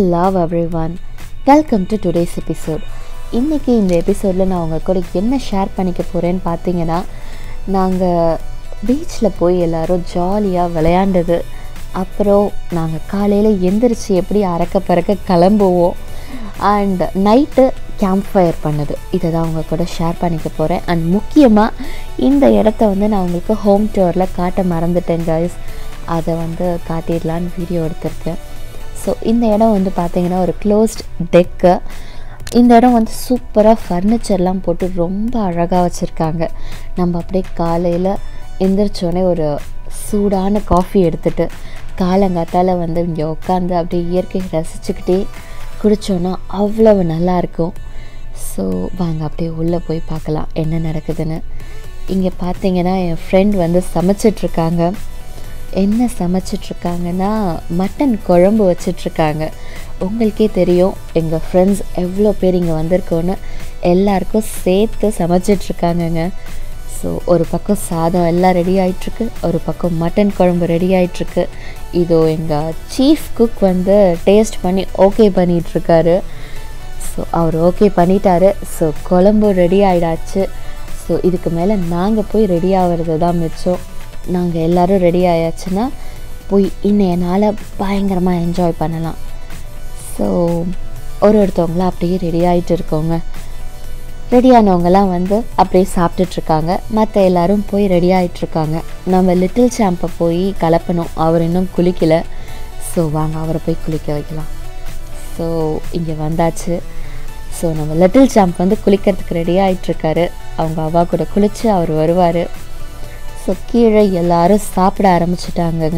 Love everyone welcome to today's episode இன்றைக்கி இந்த எபிசோடில் நான் உங்கள் கூட என்ன ஷேர் பண்ணிக்க போகிறேன்னு பார்த்தீங்கன்னா நாங்கள் பீச்சில் போய் எல்லோரும் ஜாலியாக விளையாண்டது அப்புறம் நாங்கள் காலையில் எந்திரிச்சு எப்படி அறக்க பறக்க கிளம்புவோம் அண்ட் நைட்டு கேம்ப் ஃபயர் பண்ணது இதை தான் உங்கள் கூட ஷேர் பண்ணிக்க போகிறேன் அண்ட் முக்கியமாக இந்த இடத்த வந்து நான் உங்களுக்கு ஹோம் டூரில் காட்ட மறந்துட்டேன் கைஸ் அதை வந்து காட்டிடலான்னு வீடியோ எடுத்திருக்கேன் ஸோ இந்த இடம் வந்து பார்த்திங்கன்னா ஒரு க்ளோஸ்ட் டெக்கு இந்த இடம் வந்து சூப்பராக ஃபர்னிச்சர்லாம் போட்டு ரொம்ப அழகாக வச்சுருக்காங்க நம்ம அப்படியே காலையில் எந்திரிச்சோடனே ஒரு சூடான காஃபி எடுத்துகிட்டு காலங்காத்தால் வந்து இங்கே உட்காந்து அப்படியே இயற்கையை ரசிச்சுக்கிட்டே குடித்தோன்னா அவ்வளவு நல்லாயிருக்கும் ஸோ வாங்க அப்படியே உள்ளே போய் பார்க்கலாம் என்ன நடக்குதுன்னு இங்கே பார்த்தீங்கன்னா என் ஃப்ரெண்ட் வந்து சமைச்சிட்ருக்காங்க என்ன சமைச்சிட்ருக்காங்கன்னா மட்டன் குழம்பு வச்சிட்ருக்காங்க உங்களுக்கே தெரியும் எங்கள் ஃப்ரெண்ட்ஸ் எவ்வளோ பேர் இங்கே வந்திருக்கோன்னு எல்லாருக்கும் சேர்த்து சமைச்சிட்ருக்காங்கங்க ஸோ ஒரு பக்கம் சாதம் எல்லாம் ரெடி ஆகிட்டுருக்கு ஒரு பக்கம் மட்டன் குழம்பு ரெடி ஆகிட்டுருக்கு இதோ எங்கள் சீஃப் குக் வந்து டேஸ்ட் பண்ணி ஓகே பண்ணிகிட்ருக்காரு ஸோ அவர் ஓகே பண்ணிட்டாரு ஸோ குழம்பு ரெடி ஆகிடாச்சு ஸோ இதுக்கு மேலே நாங்கள் போய் ரெடி ஆகிறது தான் மிச்சம் நாங்கள் எல்லோரும் ரெடி ஆயாச்சுன்னா போய் இன்னைய நாளை பயங்கரமாக என்ஜாய் பண்ணலாம் ஸோ ஒரு ஒருத்தவங்களாம் அப்படியே ரெடி ஆகிட்டு இருக்கோங்க ரெடியானவங்கலாம் வந்து அப்படியே சாப்பிட்டுட்ருக்காங்க மற்ற எல்லோரும் போய் ரெடி ஆகிட்ருக்காங்க நம்ம லிட்டில் சாம்பை போய் கலப்பணும் அவர் இன்னும் குளிக்கலை ஸோ வாங்க அவரை போய் குளிக்க வைக்கலாம் ஸோ இங்கே வந்தாச்சு ஸோ நம்ம லிட்டில் சாம்ப் வந்து குளிக்கிறதுக்கு ரெடி ஆகிட்ருக்காரு அவங்க அவா கூட குளித்து அவர் வருவார் ஸோ கீழே எல்லாரும் சாப்பிட ஆரம்பிச்சிட்டாங்கங்க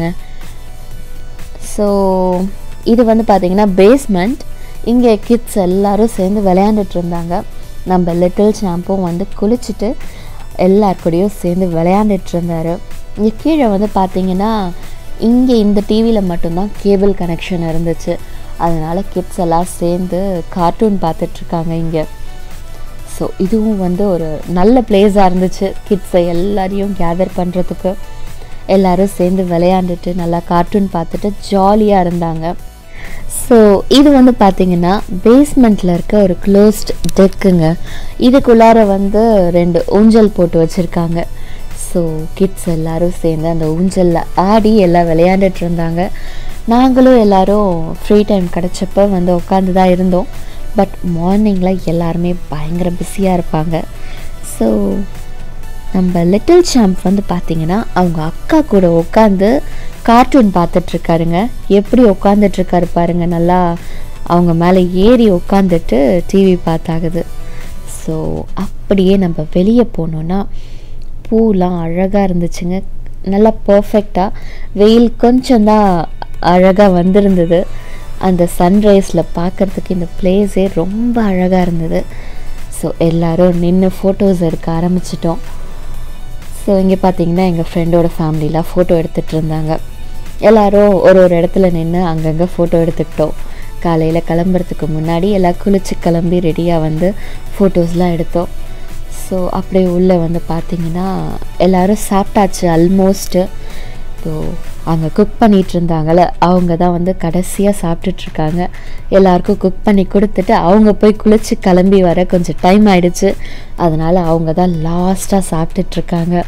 ஸோ இது வந்து பார்த்திங்கன்னா பேஸ்மெண்ட் இங்கே கிட்ஸ் எல்லோரும் சேர்ந்து விளையாண்டுட்டு இருந்தாங்க நம்ம லிட்டில் ஷாம்பும் வந்து குளிச்சுட்டு எல்லார் கூடயும் சேர்ந்து விளையாண்டுட்டு இருந்தார் இங்கே கீழே வந்து பார்த்திங்கன்னா இங்கே இந்த டிவியில் மட்டும்தான் கேபிள் கனெக்ஷன் இருந்துச்சு அதனால் கிட்ஸ் எல்லாம் சேர்ந்து கார்ட்டூன் பார்த்துட்ருக்காங்க இங்கே ஸோ இதுவும் வந்து ஒரு நல்ல பிளேஸாக இருந்துச்சு கிட்ஸை எல்லாரையும் கேதர் பண்ணுறதுக்கு எல்லோரும் சேர்ந்து விளையாண்டுட்டு நல்லா கார்ட்டூன் பார்த்துட்டு ஜாலியாக இருந்தாங்க ஸோ இது வந்து பார்த்திங்கன்னா பேஸ்மெண்ட்டில் இருக்க ஒரு க்ளோஸ்ட் டெக்குங்க இதுக்குள்ளார வந்து ரெண்டு ஊஞ்சல் போட்டு வச்சுருக்காங்க ஸோ கிட்ஸ் எல்லோரும் சேர்ந்து அந்த ஊஞ்சலில் ஆடி எல்லாம் விளையாண்டுட்டு இருந்தாங்க நாங்களும் எல்லோரும் ஃப்ரீ டைம் கிடச்சப்ப வந்து உட்காந்து தான் இருந்தோம் பட் மார்னிங்கில் எல்லாருமே பயங்கர பிஸியாக இருப்பாங்க ஸோ நம்ம லிட்டில் சாம்ப் வந்து பார்த்திங்கன்னா அவங்க அக்கா கூட உட்காந்து கார்ட்டூன் பார்த்துட்ருக்காருங்க எப்படி உட்காந்துட்ருக்காரு பாருங்க நல்லா அவங்க மேலே ஏறி உட்காந்துட்டு டிவி பார்த்தாகுது ஸோ அப்படியே நம்ம வெளியே போனோன்னா பூலாம் அழகாக இருந்துச்சுங்க நல்லா பர்ஃபெக்டாக வெயில் கொஞ்சம் தான் அழகாக வந்திருந்தது அந்த சன்ரைஸில் பார்க்குறதுக்கு இந்த பிளேஸே ரொம்ப அழகாக இருந்தது ஸோ எல்லோரும் நின்று ஃபோட்டோஸ் எடுக்க ஆரம்பிச்சிட்டோம் ஸோ இங்கே பார்த்தீங்கன்னா எங்கள் ஃப்ரெண்டோட ஃபேமிலிலாம் ஃபோட்டோ எடுத்துகிட்டு இருந்தாங்க எல்லோரும் ஒரு ஒரு இடத்துல நின்று அங்கங்கே ஃபோட்டோ எடுத்துக்கிட்டோம் காலையில் கிளம்புறதுக்கு முன்னாடி எல்லாம் குளிச்சு கிளம்பி ரெடியாக வந்து ஃபோட்டோஸ்லாம் எடுத்தோம் ஸோ அப்படியே உள்ளே வந்து பார்த்திங்கன்னா எல்லோரும் சாப்பிட்டாச்சு ஆல்மோஸ்ட்டு ஸோ அங்கே குக் பண்ணிகிட்டு இருந்தாங்கள அவங்க தான் வந்து கடைசியாக சாப்பிட்டுட்ருக்காங்க எல்லாருக்கும் குக் பண்ணி கொடுத்துட்டு அவங்க போய் குளித்து கிளம்பி வர கொஞ்சம் டைம் ஆயிடுச்சு அதனால் அவங்க தான் லாஸ்ட்டாக சாப்பிட்டுட்ருக்காங்க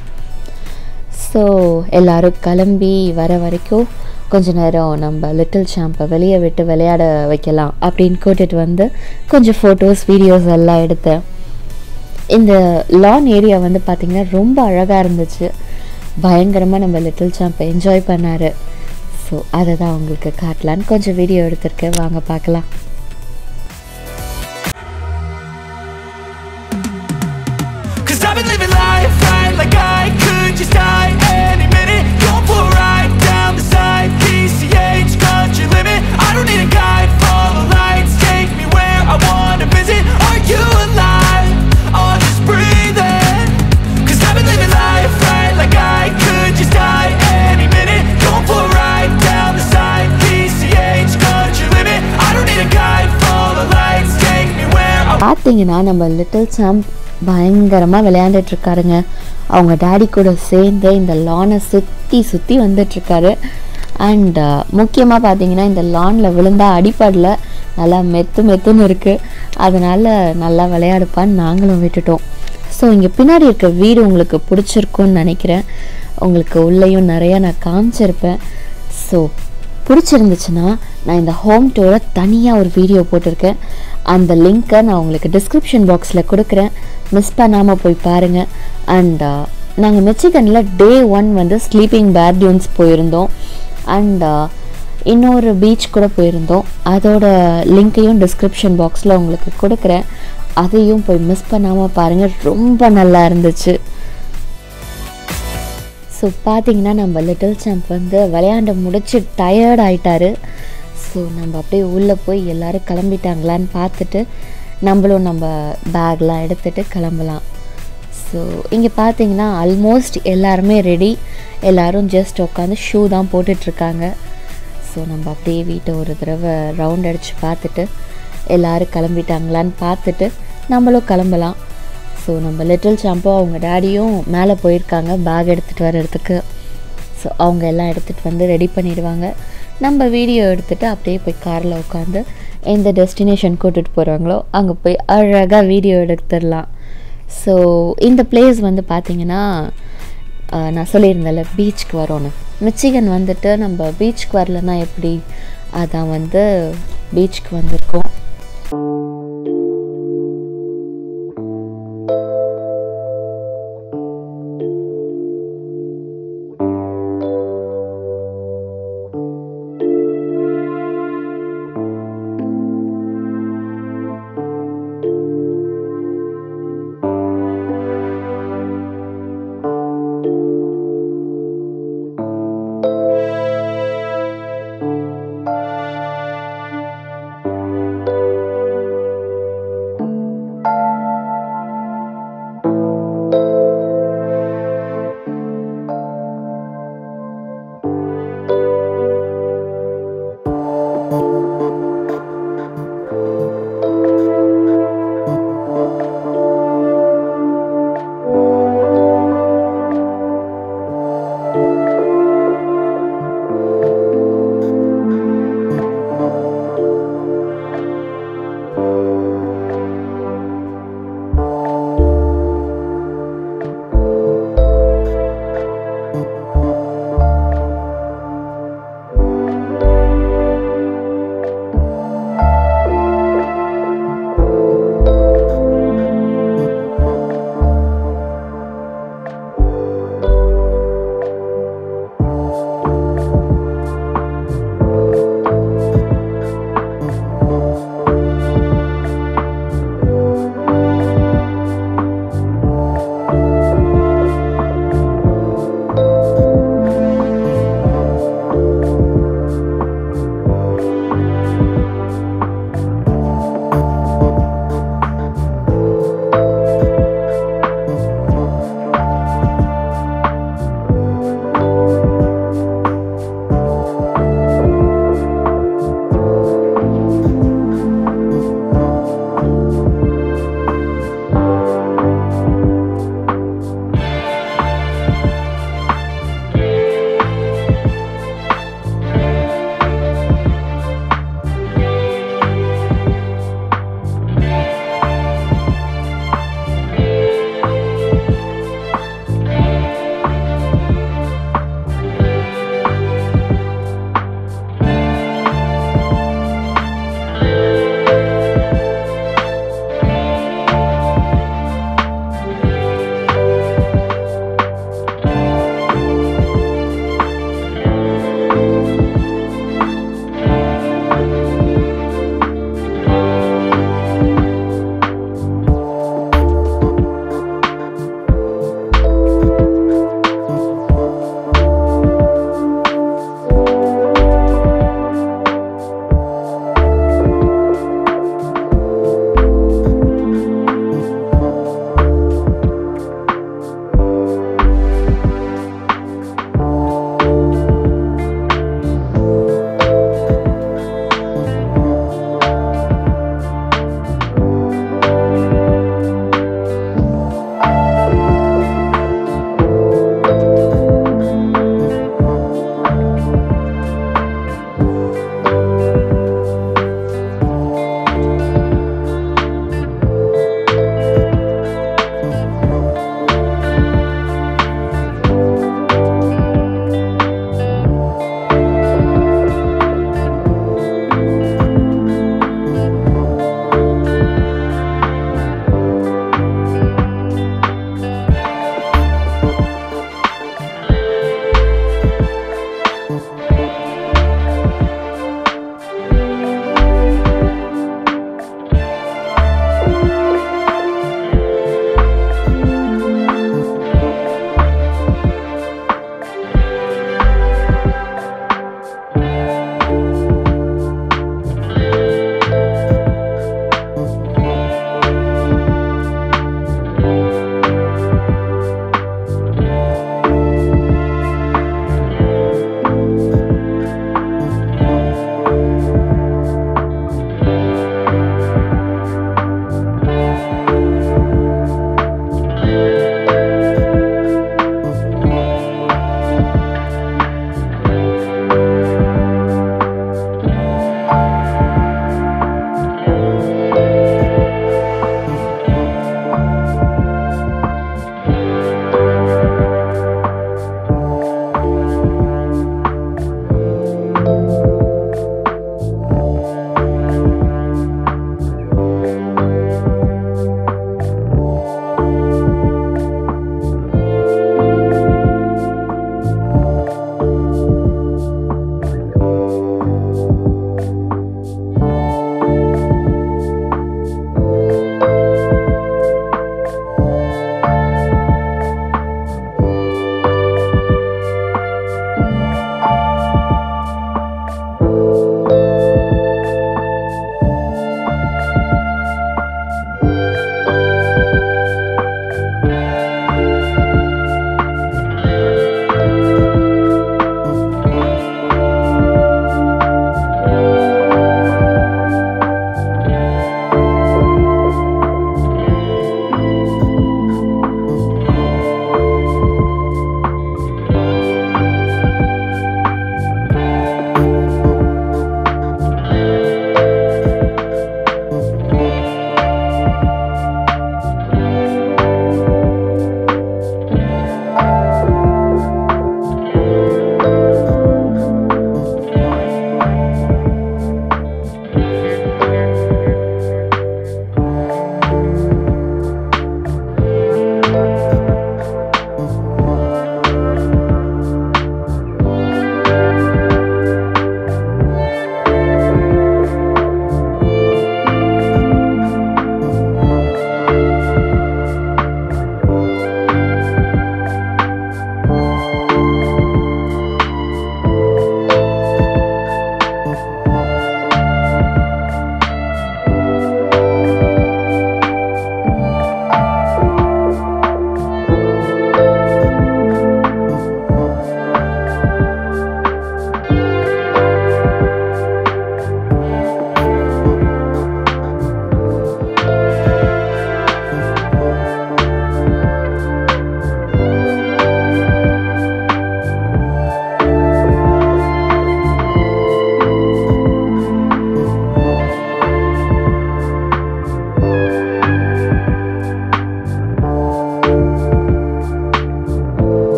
ஸோ எல்லோரும் கிளம்பி வர வரைக்கும் கொஞ்ச நேரம் நம்ம லிட்டில் ஷாம்பை வெளியே விட்டு விளையாட வைக்கலாம் அப்படின்னு கூட்டிகிட்டு வந்து கொஞ்சம் ஃபோட்டோஸ் வீடியோஸ் எல்லாம் எடுத்தேன் இந்த லான் ஏரியா வந்து பார்த்திங்கன்னா ரொம்ப அழகாக இருந்துச்சு பயங்கரமாக நம்ம லிட்டில் சாம்பை என்ஜாய் பண்ணார் ஸோ அதை தான் உங்களுக்கு காட்டலான்னு கொஞ்சம் வீடியோ எடுத்திருக்கேன் வாங்க பார்க்கலாம் Cause I've been living life right like I could just die any minute Going for a ride down the side PCH country limit I don't need a guide, follow lights Take me where I wanna visit Are you alive? I'll just breathe in Cause I've been living life right like I could just die any minute Going for a ride down the side PCH country limit I don't need a guide, follow lights Take me where I பார்த்தீங்கன்னா நம்ம little champ பயங்கரமாக விளையாண்டுட்ருக்காருங்க அவங்க daddy கூட சேர்ந்து இந்த லானை சுற்றி சுற்றி வந்துட்டுருக்காரு and முக்கியமாக பார்த்தீங்கன்னா இந்த லானில் விழுந்தா அடிப்படல நல்லா மெத்து மெத்துன்னு இருக்குது அதனால் நல்லா விளையாடுப்பான்னு நாங்களும் விட்டுட்டோம் ஸோ இங்கே பின்னாடி இருக்க வீடு உங்களுக்கு பிடிச்சிருக்குன்னு நினைக்கிறேன் உங்களுக்கு உள்ளேயும் நிறையா நான் காமிச்சிருப்பேன் ஸோ பிடிச்சிருந்துச்சுன்னா நான் இந்த ஹோம் டூரை தனியாக ஒரு வீடியோ போட்டிருக்கேன் அந்த லிங்க்கை நான் உங்களுக்கு டிஸ்கிரிப்ஷன் பாக்ஸில் கொடுக்குறேன் மிஸ் பண்ணாமல் போய் பாருங்கள் அண்ட் நாங்கள் மெச்சிகனில் டே ஒன் வந்து ஸ்லீப்பிங் பேர் டியூன்ஸ் போயிருந்தோம் அண்ட் இன்னொரு பீச் கூட போயிருந்தோம் அதோட லிங்க்கையும் டிஸ்கிரிப்ஷன் பாக்ஸில் உங்களுக்கு கொடுக்குறேன் அதையும் போய் மிஸ் பண்ணாமல் பாருங்கள் ரொம்ப நல்லா இருந்துச்சு ஸோ பார்த்தீங்கன்னா நம்ம லிட்டில் சாம்ப் வந்து விளையாண்டு முடிச்சு டயர்ட் ஆயிட்டாரு ஸோ நம்ம அப்படியே உள்ளே போய் எல்லோரும் கிளம்பிட்டாங்களான்னு பார்த்துட்டு நம்மளும் நம்ம பேக்லாம் எடுத்துகிட்டு கிளம்பலாம் ஸோ இங்கே பார்த்தீங்கன்னா ஆல்மோஸ்ட் எல்லாருமே ரெடி எல்லோரும் ஜஸ்ட் உட்காந்து ஷூ தான் போட்டுட்ருக்காங்க ஸோ நம்ம அப்படியே வீட்டை ஒரு தடவை ரவுண்ட் அடித்து பார்த்துட்டு எல்லோரும் கிளம்பிட்டாங்களான்னு பார்த்துட்டு நம்மளும் கிளம்பலாம் ஸோ நம்ம லிட்டில் சாம்போ அவங்க டேடியும் மேலே போயிருக்காங்க பேக் எடுத்துகிட்டு வர்றதுக்கு ஸோ அவங்க எல்லாம் எடுத்துகிட்டு வந்து ரெடி பண்ணிடுவாங்க நம்ம வீடியோ எடுத்துகிட்டு அப்படியே போய் காரில் உட்காந்து எந்த டெஸ்டினேஷன் கூட்டிகிட்டு போகிறாங்களோ அங்கே போய் அழகாக வீடியோ எடுத்துடலாம் ஸோ இந்த பிளேஸ் வந்து பார்த்திங்கன்னா ஆஹ், நான் சொல்லியிருந்தேன்ல பீச்சுக்கு வரோன்னு மிச்சிகன் வந்துட்டு நம்ம பீச்சுக்கு வரலன்னா எப்படி அதான் வந்து பீச்சுக்கு வந்திருக்கோம்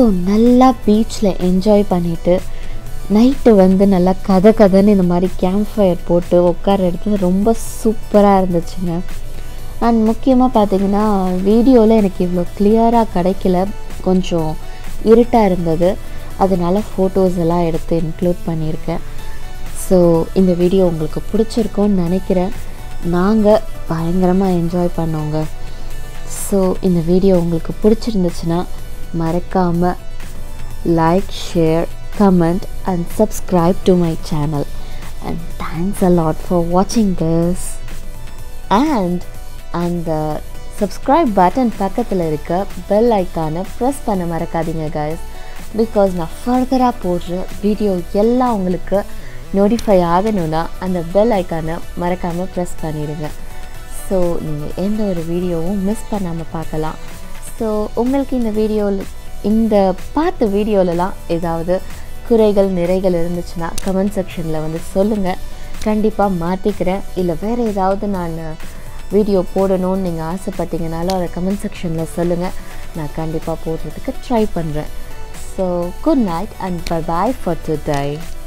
ஸோ நல்லா பீச்சில் என்ஜாய் பண்ணிவிட்டு நைட்டு வந்து நல்லா கதை கதைன்னு இந்த மாதிரி கேம்ப் ஃபயர் போட்டு உட்கார இடத்துல ரொம்ப சூப்பராக இருந்துச்சுங்க அண்ட் முக்கியமாக பார்த்தீங்கன்னா வீடியோவில் எனக்கு இவ்வளோ கிளியராக கிடைக்கல கொஞ்சம் இருட்டாக இருந்தது அதனால ஃபோட்டோஸ் எல்லாம் எடுத்து இன்க்ளூட் பண்ணியிருக்கேன் ஸோ இந்த வீடியோ உங்களுக்கு பிடிச்சிருக்கோன்னு நினைக்கிறேன் நாங்கள் பயங்கரமாக என்ஜாய் பண்ணோங்க ஸோ இந்த வீடியோ உங்களுக்கு பிடிச்சிருந்துச்சுன்னா மறக்காமல் like share comment and subscribe to my channel and thanks a lot for வாட்சிங் திஸ் அண்ட் அந்த சப்ஸ்கிரைப் பட்டன் பக்கத்தில் இருக்க பெல் ஐக்கானை ப்ரெஸ் பண்ண மறக்காதீங்க கைஸ் பிகாஸ் நான் ஃபர்தராக போடுற வீடியோ எல்லாம் உங்களுக்கு நோட்டிஃபை ஆகணும்னா அந்த பெல் ஐக்கானை மறக்காமல் ப்ரெஸ் பண்ணிடுங்க ஸோ நீங்கள் எந்த ஒரு வீடியோவும் மிஸ் பண்ணாமல் பார்க்கலாம் ஸோ உங்களுக்கு இந்த வீடியோவில் இந்த பார்த்த வீடியோலலாம் ஏதாவது குறைகள் நிறைகள் இருந்துச்சுன்னா கமெண்ட் செக்ஷனில் வந்து சொல்லுங்கள் கண்டிப்பாக மாற்றிக்கிறேன் இல்லை வேறு ஏதாவது நான் வீடியோ போடணும்னு நீங்கள் ஆசைப்பட்டீங்கனாலும் அதை கமெண்ட் செக்ஷனில் சொல்லுங்கள் நான் கண்டிப்பாக போடுறதுக்கு ட்ரை பண்ணுறேன் so good night and bye bye for today